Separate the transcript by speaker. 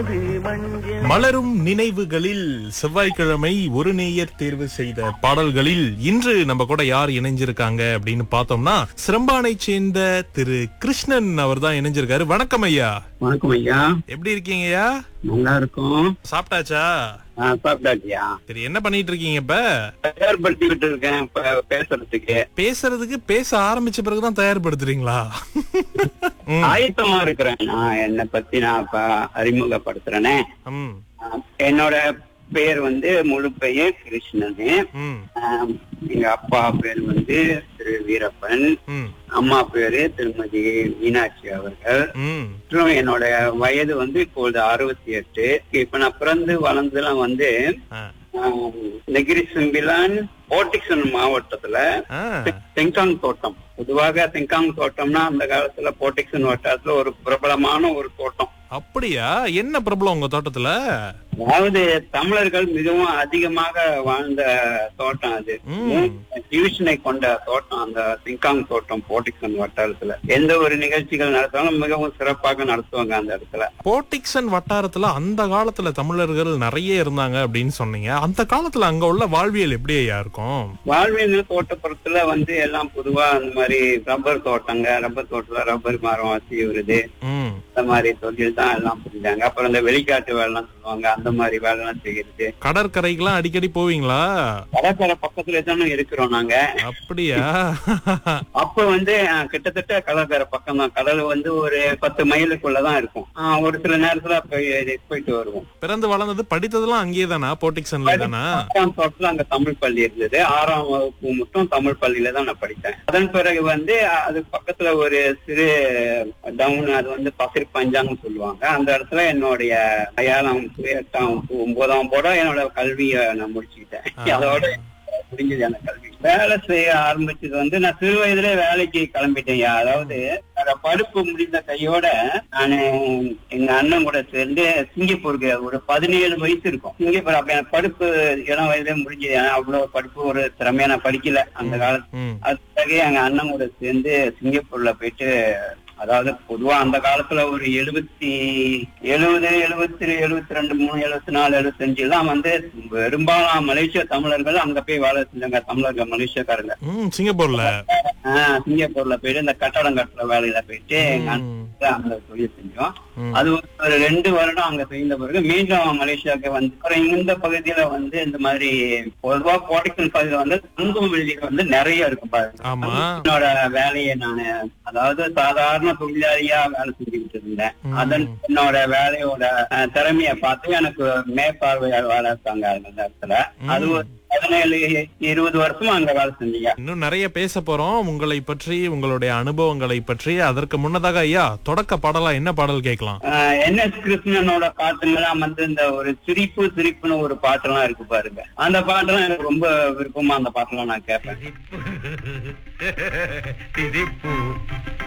Speaker 1: மனது மஞ்சள்
Speaker 2: மலரும் நினைவுகளில் செவ்வாய்க்கிழமை ஒரு நேயர் தேர்வு செய்த பாடல்களில் இன்று நம்ம கூட யார் இணைஞ்சிருக்காங்க அப்படின்னு பார்த்தோம்னா சிரம்பானை சேர்ந்த திரு கிருஷ்ணன் அவர் தான் இணைஞ்சிருக்காரு வணக்கம் ஐயா
Speaker 3: வணக்கம் ஐயா
Speaker 2: எப்படி இருக்கீங்க ஐயா
Speaker 3: நல்லா இருக்கும்
Speaker 2: சாப்பிட்டாச்சா
Speaker 3: ஆ, சாப்பிட்டாச்சியா
Speaker 2: சரி என்ன பண்ணிட்டு இருக்கீங்க இப்ப
Speaker 3: தயார்படுத்திக்கிட்டு இருக்கேன் இப்ப பேசுறதுக்கு
Speaker 2: பேசுறதுக்கு பேச ஆரம்பிச்ச பிறகுதான் தயார்படுத்துறீங்களா ம்,
Speaker 3: ஆயத்தமா இருக்கிறேன் நான் என்னை பத்தி நான் இப்ப அறிமுகப்படுத்துறேனே
Speaker 2: ம்,
Speaker 3: ஆ, என்னோட பேர் வந்து முழு பெயர் கிருஷ்ணனு
Speaker 2: ம்,
Speaker 3: ஆ, எங்க அப்பா பேர் வந்து திரு வீரப்பன்
Speaker 2: ம்,
Speaker 3: அம்மா பேரு திருமதி மீனாட்சி அவர்கள்
Speaker 2: ம்.
Speaker 3: மற்றும் என்னோட வயது வந்து இப்பொழுது அறுபத்தி எட்டு இப்ப நான் பிறந்து வளர்ந்தெல்லாம் வந்து
Speaker 2: ஆ,
Speaker 3: ஆம், நெகிரி சிம்பிலான் போட்டிக்சன் மாவட்டத்துல
Speaker 2: ஆ,
Speaker 3: தெங்காங் தோட்டம் பொதுவாக தெங்காங் தோட்டம்னா அந்த காலத்துல போட்டிக்சன் வட்டாரத்துல ஒரு பிரபலமான ஒரு தோட்டம்
Speaker 2: அப்படியா என்ன பிரபலம் உங்க தோட்டத்துல
Speaker 3: அதாவது தமிழர்கள் மிகவும் அதிகமாக வாழ்ந்த தோட்டம் அது
Speaker 2: ம்.
Speaker 3: டிவிஷனை கொண்ட தோட்டம் அந்த திங்காங் தோட்டம் போட்டிக்சன் வட்டாரத்துல எந்த ஒரு நிகழ்ச்சிகள் நடத்தாலும் மிகவும் சிறப்பாக நடத்துவாங்க அந்த இடத்துல
Speaker 2: போட்டிக்சன் வட்டாரத்துல அந்த காலத்துல தமிழர்கள் நிறைய இருந்தாங்க அப்படின்னு சொன்னீங்க அந்த காலத்துல அங்க உள்ள வாழ்வியல் எப்படி ஐயா இருக்கும்
Speaker 3: வாழ்வியல் தோட்டப்புறத்துல வந்து எல்லாம் பொதுவா அந்த மாதிரி ரப்பர் தோட்டங்க ரப்பர் தோட்டத்துல ரப்பர் மரம் வச்சு வருது
Speaker 2: ம்,
Speaker 3: அந்த மாதிரி தொழில் தான் எல்லாம் புரிஞ்சாங்க அப்புறம் இந்த வெளிக்காட்டு வேலைலாம் சொல்லுவாங்க அந்த மாதிரி வேலைலாம் செய்யறது
Speaker 2: கடற்கரைக்கெல்லாம் அடிக்கடி போவீங்களா
Speaker 3: கடற்கரை பக்கத்துல தானே இருக்கிறோம் நாங்க
Speaker 2: அப்படியா
Speaker 3: அப்ப வந்து அஹ், கிட்டத்தட்ட கடற்கரை பக்கம் தான் கடல் வந்து ஒரு பத்து மைலுக்குள்ளதான் இருக்கும் அஹ், ஒரு சில நேரத்துல போய் போயிட்டு வருவோம்
Speaker 2: பிறந்து வளர்ந்தது படித்ததெல்லாம் அங்கேயே தானா போட்டிக்சன்ல தானா
Speaker 3: பத்தாம் தோட்டத்துல அங்க தமிழ் பள்ளி இருந்தது ஆறாம் வகுப்பு மட்டும் தமிழ் பள்ளியில தான் நான் படித்தேன் அதன் பிறகு வந்து அஹ், அது பக்கத்துல ஒரு சிறு டவுன் அது வந்து பசிர் பஞ்சாங்னு சொல்லுவாங்க அந்த இடத்துல என்னுடைய ஏழாம் வகுப்பு, எட்டாம் வகுப்பு, ஒன்பதாம் போட என்னோட கல்வியை நான் முடிச்சுக்கிட்டேன் அதோட முடிஞ்சது எனக்கு கல்வி வேலை செய்ய ஆரம்பிச்சது வந்து நான் சிறு வயதுல வேலைக்கு கிளம்பிட்டேன் அதாவது அந்த படிப்பு முடிந்த கையோட நான் எங்க அண்ணன் கூட சேர்ந்து சிங்கப்பூருக்கு ஒரு பதினேழு வயசு இருக்கும் சிங்கப்பூர் அப்ப எனக்கு படிப்பு இளம் வயதுல முடிஞ்சது ஏன்னா அவ்வளவு படிப்பு ஒரு திறமையா நான் படிக்கல அந்த காலத்துல
Speaker 2: ம்,
Speaker 3: அது பிறகு எங்க அண்ணன் கூட சேர்ந்து சிங்கப்பூர்ல போயிட்டு அதாவது பொதுவா அந்த காலத்துல ஒரு எழுபத்தி எழுபது எழுபத்தி எழுபத்தி ரெண்டு மூணு எழுபத்தி நாலு எழுபத்தஞ்சு எல்லாம் வந்து பெரும்பாலான மலேசிய தமிழர்கள் அங்க போய் வேலை செஞ்சாங்க தமிழர்கள் மலேசியக்காரங்க
Speaker 2: ம், சிங்கப்பூர்ல
Speaker 3: ஆஹ் சிங்கப்பூர்ல போயிட்டு இந்த கட்டடம் கட்டுற வேலையில போயிட்டு எங்க
Speaker 2: ம்,
Speaker 3: அண்ணன் அங்க தொழில் செஞ்சோம்
Speaker 2: ம்.
Speaker 3: அது ஒரு ரெண்டு வருடம் அங்க செய்த பிறகு மீண்டும் மலேசியாவுக்கு வந்து அப்புறம் இந்த பகுதியில வந்து இந்த மாதிரி பொதுவா கோடைக்கல் பகுதியில வந்து தங்கும் விடுதிகள் வந்து நிறைய இருக்கும் பாருங்க
Speaker 2: ஆமா
Speaker 3: என்னோட வேலையை நானு அதாவது சாதாரண தொழிலாளியா வேலை செஞ்சுக்கிட்டு இருந்தேன்
Speaker 2: ம்.
Speaker 3: அதன் என்னோட வேலையோட அஹ், திறமைய பார்த்து எனக்கு மேற்பார்வையாளர் வேலை இருக்காங்க அந்த இடத்துல அது ஒரு பதினேழு இருபது வருஷமா அங்க வேலை செஞ்சீங்க
Speaker 2: இன்னும் நிறைய பேச போறோம் உங்களை பற்றி உங்களுடைய அனுபவங்களை பற்றி அதற்கு முன்னதாக ஐயா தொடக்க பாடலா என்ன பாடல் கேட்கலாம்
Speaker 3: என் எஸ் கிருஷ்ணனோட பாட்டுங்கெல்லாம் வந்து இந்த ஒரு சிரிப்பு சிரிப்புன்னு ஒரு பாட்டெல்லாம் இருக்கு பாருங்க அந்த பாட்டெல்லாம் எனக்கு ரொம்ப விருப்பமா அந்த பாட்டெல்லாம் நான் கேட்பேன்
Speaker 1: சிரிப்பு